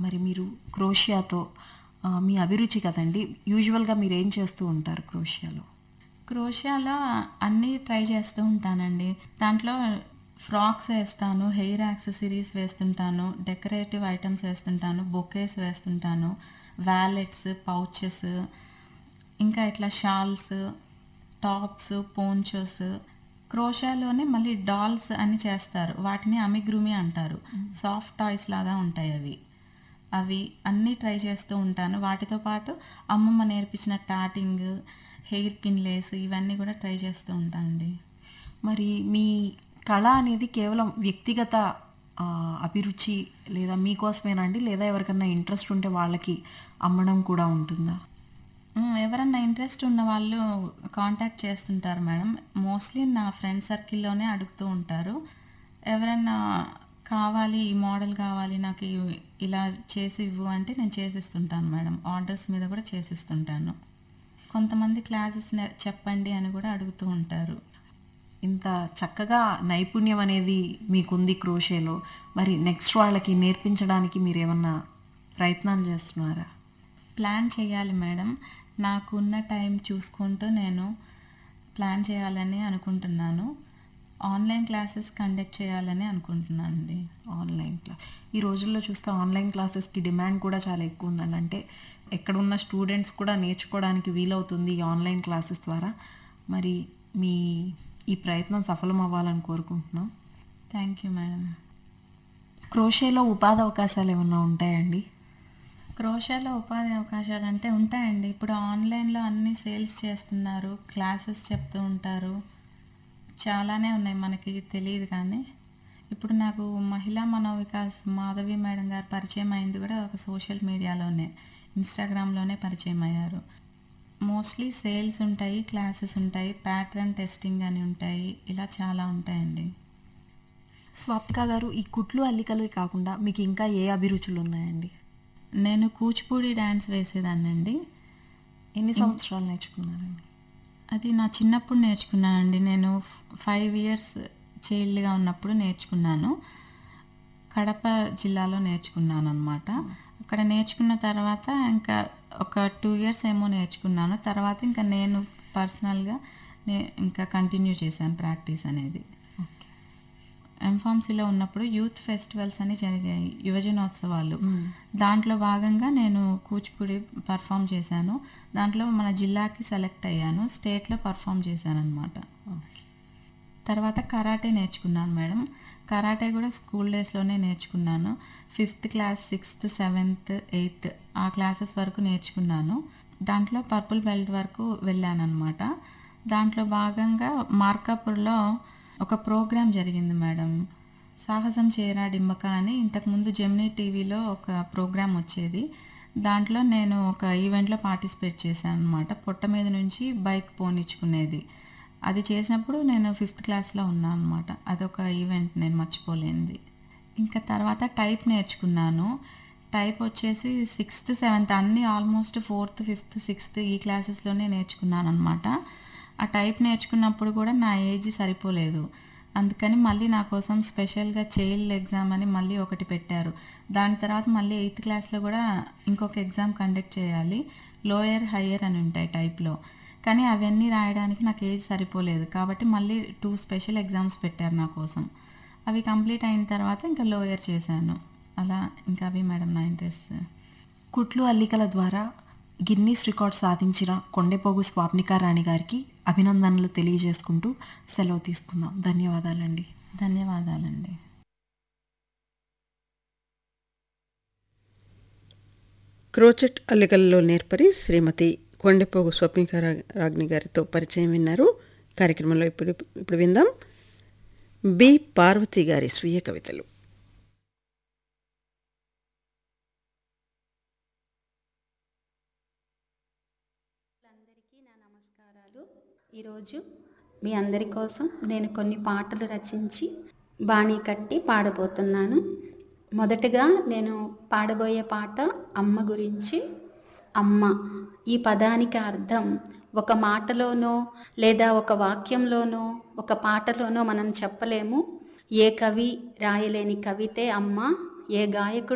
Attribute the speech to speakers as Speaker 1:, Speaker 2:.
Speaker 1: మరి మీరు క్రోషియాతో ఆ, మీ అభిరుచి కదండి యూజువల్గా మీరు ఏం చేస్తూ ఉంటారు క్రోషియాలో
Speaker 2: క్రోషియాలో అన్నీ ట్రై చేస్తూ ఉంటానండి దాంట్లో ఫ్రాక్స్ వేస్తాను హెయిర్ యాక్సెసరీస్ వేస్తుంటాను డెకరేటివ్ ఐటమ్స్ వేస్తుంటాను బొకేస్ వేస్తుంటాను వ్యాలెట్స్ పౌచెస్ ఇంకా ఇట్లా షాల్స్ టాప్స్ పోంచోస్ క్రోషాలోనే మళ్ళీ డాల్స్ అని చేస్తారు వాటిని అమిగ్రూమి అంటారు సాఫ్ట్ టాయ్స్ లాగా ఉంటాయి అవి అవి అన్నీ ట్రై చేస్తూ ఉంటాను వాటితో పాటు అమ్మమ్మ నేర్పించిన టాటింగ్ హెయిర్ పిన్ లేస్ ఇవన్నీ కూడా ట్రై చేస్తూ ఉంటానండి
Speaker 1: మరి మీ కళ అనేది కేవలం వ్యక్తిగత ఆ, అభిరుచి లేదా మీకోసమేనా అండి లేదా ఎవరికన్నా ఇంట్రెస్ట్ ఉంటే వాళ్ళకి అమ్మడం కూడా ఉంటుందా
Speaker 2: మ్, ఎవరన్నా ఇంట్రెస్ట్ ఉన్న వాళ్ళు కాంటాక్ట్ చేస్తుంటారు మేడం మోస్ట్లీ నా ఫ్రెండ్ సర్కిల్లోనే అడుగుతూ ఉంటారు ఎవరన్నా కావాలి ఈ మోడల్ కావాలి నాకు ఇవి- ఇలా చేసి ఇవ్వు అంటే నేను చేసిస్తుంటాను మేడం ఆర్డర్స్ మీద కూడా చేసిస్తుంటాను కొంతమంది క్లాసెస్ చెప్పండి అని కూడా అడుగుతూ ఉంటారు
Speaker 1: ఇంత చక్కగా నైపుణ్యం అనేది మీకుంది క్రోషేలో మరి నెక్స్ట్ వాళ్ళకి నేర్పించడానికి మీరు ఏమన్నా ప్రయత్నాలు చేస్తున్నారా
Speaker 2: ప్లాన్ చేయాలి మేడం నాకున్న టైం చూసుకుంటూ నేను ప్లాన్ చేయాలని అనుకుంటున్నాను ఆన్లైన్ క్లాసెస్ కండక్ట్ చేయాలని అనుకుంటున్నానండి
Speaker 1: ఆన్లైన్ క్లాస్ ఈ రోజుల్లో చూస్తే ఆన్లైన్ క్లాసెస్కి డిమాండ్ కూడా చాలా ఎక్కువ ఉందండి అంటే ఎక్కడున్న స్టూడెంట్స్ కూడా నేర్చుకోవడానికి వీలవుతుంది ఈ ఆన్లైన్ క్లాసెస్ ద్వారా మరి మీ ఈ ప్రయత్నం సఫలం అవ్వాలని కోరుకుంటున్నాం
Speaker 2: థ్యాంక్ యూ మేడం
Speaker 1: క్రోషేలో ఉపాధి అవకాశాలు ఏమన్నా ఉంటాయండి
Speaker 2: క్రోషాలో ఉపాధి అవకాశాలు అంటే ఉంటాయండి ఇప్పుడు ఆన్లైన్లో అన్ని సేల్స్ చేస్తున్నారు క్లాసెస్ చెప్తూ ఉంటారు చాలానే ఉన్నాయి మనకి తెలియదు కానీ ఇప్పుడు నాకు మహిళా మనోవికాస్ మాధవి మేడం గారు పరిచయం అయింది కూడా ఒక సోషల్ మీడియాలోనే ఇన్స్టాగ్రామ్లోనే పరిచయం అయ్యారు మోస్ట్లీ సేల్స్ ఉంటాయి క్లాసెస్ ఉంటాయి ప్యాటర్న్ టెస్టింగ్ అని ఉంటాయి ఇలా చాలా ఉంటాయండి
Speaker 1: స్వాప్తిక గారు ఈ కుట్లు అల్లికలు కాకుండా మీకు ఇంకా ఏ అభిరుచులు ఉన్నాయండి
Speaker 2: నేను కూచిపూడి డ్యాన్స్ వేసేదాన్నండి
Speaker 1: ఎన్ని సంవత్సరాలు నేర్చుకున్నారండి
Speaker 2: అది నా చిన్నప్పుడు నేర్చుకున్నానండి నేను ఫైవ్ ఇయర్స్ చైల్డ్గా ఉన్నప్పుడు నేర్చుకున్నాను కడప జిల్లాలో నేర్చుకున్నాను అనమాట అక్కడ నేర్చుకున్న తర్వాత ఇంకా ఒక టూ ఇయర్స్ ఏమో నేర్చుకున్నాను తర్వాత ఇంకా నేను పర్సనల్గా నే ఇంకా కంటిన్యూ చేశాను ప్రాక్టీస్ అనేది
Speaker 1: ఓకే
Speaker 2: ఎంఫామ్సీలో ఉన్నప్పుడు యూత్ ఫెస్టివల్స్ అని జరిగాయి యువజనోత్సవాలు దాంట్లో భాగంగా నేను కూచిపూడి పర్ఫామ్ చేశాను దాంట్లో మన జిల్లాకి సెలెక్ట్ అయ్యాను స్టేట్లో పర్ఫామ్ చేశాను అనమాట తర్వాత కరాటే నేర్చుకున్నాను మేడం కరాటే కూడా స్కూల్ డేస్లోనే నేర్చుకున్నాను fifth class sixth seventh eighth ఆ క్లాసెస్ వరకు నేర్చుకున్నాను దాంట్లో పర్పుల్ బెల్ట్ వరకు వెళ్ళాను అనమాట దాంట్లో భాగంగా మార్కాపూర్లో ఒక ప్రోగ్రాం జరిగింది మేడం సాహసం చేరా డిమ్మక అని ఇంతకుముందు జెమినీ టీవీలో ఒక ప్రోగ్రాం వచ్చేది దాంట్లో నేను ఒక ఈవెంట్లో పార్టిసిపేట్ చేశాను అనమాట పొట్ట మీద నుంచి బైక్ పోనిచ్చుకునేది అది చేసినప్పుడు నేను ఫిఫ్త్ క్లాస్లో ఉన్నాను అనమాట అదొక ఈవెంట్ నేను మర్చిపోలేనిది ఇంకా తర్వాత టైప్ నేర్చుకున్నాను టైప్ వచ్చేసి సిక్స్త్ సెవెంత్ అన్నీ ఆల్మోస్ట్ ఫోర్త్ ఫిఫ్త్ సిక్స్త్ ఈ క్లాసెస్లోనే నేర్చుకున్నాను అనమాట ఆ టైప్ నేర్చుకున్నప్పుడు కూడా నా ఏజ్ సరిపోలేదు అందుకని మళ్ళీ నా కోసం స్పెషల్గా చైల్డ్ ఎగ్జామ్ అని మళ్ళీ ఒకటి పెట్టారు దాని తర్వాత మళ్ళీ ఎయిత్ క్లాస్లో కూడా ఇంకొక ఎగ్జామ్ కండక్ట్ చేయాలి లోయర్ హయ్యర్ అని ఉంటాయి టైప్లో కానీ అవన్నీ రాయడానికి నాకు ఏజ్ సరిపోలేదు కాబట్టి మళ్ళీ టూ స్పెషల్ ఎగ్జామ్స్ పెట్టారు నా కోసం అవి కంప్లీట్ అయిన తర్వాత ఇంకా లోయర్ చేశాను అలా ఇంకా అవి మేడం నా ఇంట్రెస్ట్
Speaker 1: కుట్లు అల్లికల ద్వారా గిన్నీస్ రికార్డ్ సాధించిన కొండెపోగు స్వాప్నికా రాణి గారికి అభినందనలు తెలియజేసుకుంటూ సెలవు తీసుకుందాం ధన్యవాదాలండి
Speaker 2: ధన్యవాదాలండి
Speaker 3: క్రోచెట్ అల్లికల్లో నేర్పరి శ్రీమతి కొండెపోగు స్వప్నిక రా- రాజ్ఞి గారితో పరిచయం విన్నారు కార్యక్రమంలో ఇప్పుడు ఇప్పుడు విందాం బి పార్వతి గారి స్వీయ కవితలు
Speaker 4: అందరికీ నా నమస్కారాలు ఈరోజు మీ అందరి కోసం నేను కొన్ని పాటలు రచించి బాణీ కట్టి పాడబోతున్నాను మొదటగా నేను పాడబోయే పాట అమ్మ గురించి అమ్మ ఈ పదానికి అర్థం ఒక మాటలోనో లేదా ఒక వాక్యంలోనో ఒక పాటలోనో మనం చెప్పలేము ఏ కవి రాయలేని కవితే అమ్మ ఏ గాయకుడు